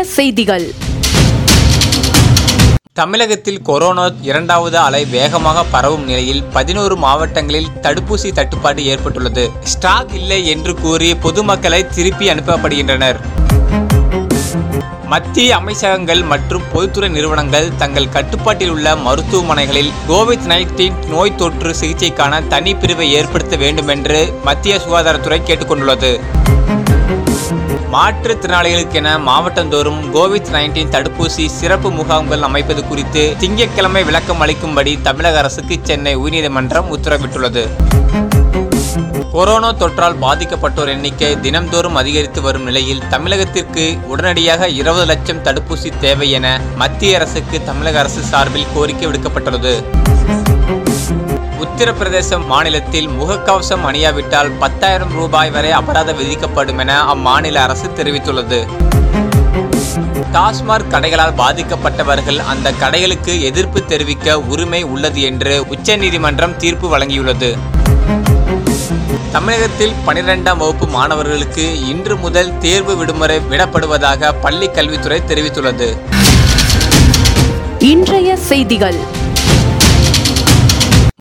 செய்திகள் தமிழகத்தில் கொரோனா இரண்டாவது அலை வேகமாக பரவும் நிலையில் பதினோரு மாவட்டங்களில் தடுப்பூசி தட்டுப்பாடு ஏற்பட்டுள்ளது ஸ்டாக் இல்லை என்று கூறி பொதுமக்களை திருப்பி அனுப்பப்படுகின்றனர் மத்திய அமைச்சகங்கள் மற்றும் பொதுத்துறை நிறுவனங்கள் தங்கள் கட்டுப்பாட்டில் உள்ள மருத்துவமனைகளில் கோவிட் நைன்டீன் நோய் தொற்று சிகிச்சைக்கான தனி பிரிவை ஏற்படுத்த வேண்டும் என்று மத்திய சுகாதாரத்துறை கேட்டுக்கொண்டுள்ளது மாற்றுத்திறனாளிகளுக்கென மாவட்டந்தோறும் கோவிட் நைன்டீன் தடுப்பூசி சிறப்பு முகாம்கள் அமைப்பது குறித்து திங்கட்கிழமை விளக்கம் அளிக்கும்படி தமிழக அரசுக்கு சென்னை உயர்நீதிமன்றம் உத்தரவிட்டுள்ளது கொரோனா தொற்றால் பாதிக்கப்பட்டோர் எண்ணிக்கை தினம்தோறும் அதிகரித்து வரும் நிலையில் தமிழகத்திற்கு உடனடியாக இருபது லட்சம் தடுப்பூசி தேவை என மத்திய அரசுக்கு தமிழக அரசு சார்பில் கோரிக்கை விடுக்கப்பட்டுள்ளது உத்தரப்பிரதேச மாநிலத்தில் முகக்கவசம் அணியாவிட்டால் பத்தாயிரம் ரூபாய் வரை அபராதம் விதிக்கப்படும் என அம்மாநில அரசு தெரிவித்துள்ளது டாஸ்மாக் கடைகளால் பாதிக்கப்பட்டவர்கள் அந்த கடைகளுக்கு எதிர்ப்பு தெரிவிக்க உரிமை உள்ளது என்று உச்சநீதிமன்றம் தீர்ப்பு வழங்கியுள்ளது தமிழகத்தில் பனிரெண்டாம் வகுப்பு மாணவர்களுக்கு இன்று முதல் தேர்வு விடுமுறை விடப்படுவதாக பள்ளி கல்வித்துறை தெரிவித்துள்ளது இன்றைய செய்திகள்